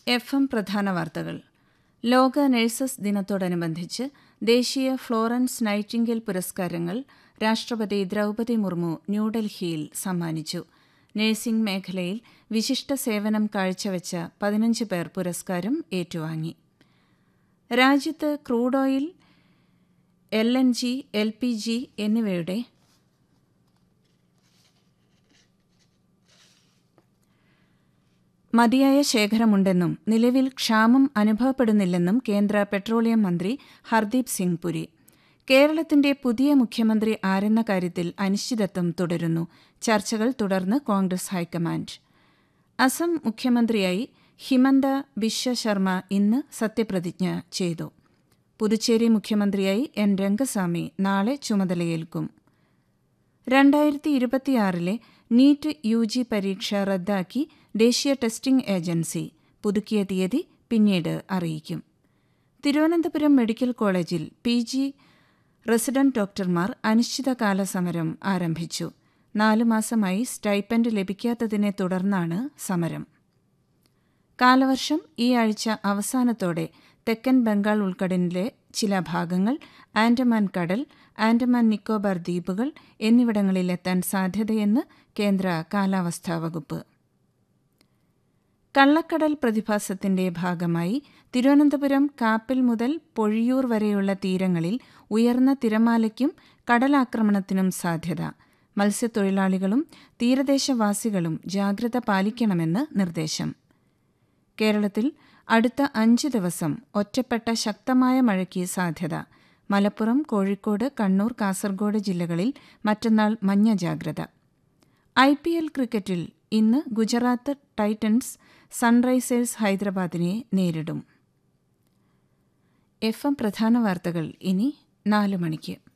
F M പ്രധാന വാർത്തകൾ ലോക നഴ്സസ് ദിനത്തോടനുബന്ധിച്ച് ദേശീയ ഫ്ലോറൻസ് നൈറ്റിംഗേൽ പുരസ്കാരങ്ങൾ രാഷ്ട്രപതി ദ്രൗപദി മുർമു ന്യൂഡൽഹിയിൽ സമ്മാനിച്ചു നഴ്സിംഗ് മേഖലയിൽ വിശിഷ്ട സേവനം കാഴ്ചവെച്ച പതിനഞ്ച് പേർ പുരസ്കാരം ഏറ്റുവാങ്ങി രാജ്യത്ത് crude oil L N G L P G എന്നിവയുടെ മതിയായ ശേഖരമുണ്ടെന്നും നിലവിൽ ക്ഷാമം അനുഭവപ്പെടുന്നില്ലെന്നും കേന്ദ്ര പെട്രോളിയം മന്ത്രി ഹർദീപ് സിംഗ് പുരി കേരളത്തിന്റെ പുതിയ മുഖ്യമന്ത്രി ആരെന്ന കാര്യത്തിൽ അനിശ്ചിതത്വം തുടരുന്നു ചർച്ചകൾ തുടർന്ന് കോൺഗ്രസ് ഹൈക്കമാൻഡ് അസം മുഖ്യമന്ത്രിയായി ഹിമന്ത ബിശ്വ ശർമ്മ ഇന്ന് സത്യപ്രതിജ്ഞ ചെയ്തു പുതുച്ചേരി മുഖ്യമന്ത്രിയായി എൻ രംഗസ്വാമി നാളെ ചുമതലയേൽക്കും രണ്ടായിരത്തി ഇരുപത്തിയാറിലെ നീറ്റ് യു ജി പരീക്ഷ റദ്ദാക്കി ദേശീയ ടെസ്റ്റിംഗ് ഏജൻസി പുതുക്കിയ തീയതി പിന്നീട് അറിയിക്കും തിരുവനന്തപുരം മെഡിക്കൽ കോളേജിൽ പി ജി റെസിഡന്റ് ഡോക്ടർമാർ അനിശ്ചിതകാല സമരം ആരംഭിച്ചു നാലു മാസമായി സ്റ്റൈപ്പൻഡ് ലഭിക്കാത്തതിനെ തുടർന്നാണ് സമരം കാലവർഷം ഈ ആഴ്ച അവസാനത്തോടെ തെക്കൻ ബംഗാൾ ഉൾക്കടലിലെ ചില ഭാഗങ്ങൾ ആൻഡമാൻ കടൽ ആൻഡമാൻ നിക്കോബാർ ദ്വീപുകൾ എന്നിവിടങ്ങളിലെത്താൻ സാധ്യതയെന്ന് കേന്ദ്ര കാലാവസ്ഥാ വകുപ്പ് കള്ളക്കടൽ പ്രതിഭാസത്തിന്റെ ഭാഗമായി തിരുവനന്തപുരം കാപ്പിൽ മുതൽ പൊഴിയൂർ വരെയുള്ള തീരങ്ങളിൽ ഉയർന്ന തിരമാലയ്ക്കും കടലാക്രമണത്തിനും സാധ്യത മത്സ്യത്തൊഴിലാളികളും തീരദേശവാസികളും ജാഗ്രത പാലിക്കണമെന്ന് നിർദ്ദേശം കേരളത്തിൽ അടുത്ത അഞ്ച് ദിവസം ഒറ്റപ്പെട്ട ശക്തമായ മഴയ്ക്ക് സാധ്യത മലപ്പുറം കോഴിക്കോട് കണ്ണൂർ കാസർഗോഡ് ജില്ലകളിൽ മറ്റന്നാൾ മഞ്ഞ ജാഗ്രത ഐ പി എൽ ക്രിക്കറ്റിൽ ഇന്ന് ഗുജറാത്ത് ടൈറ്റൻസ് സൺറൈസേഴ്സ് ഹൈദരാബാദിനെ നേരിടും എഫ് എം പ്രധാന വാർത്തകൾ ഇനി നാല് മണിക്ക്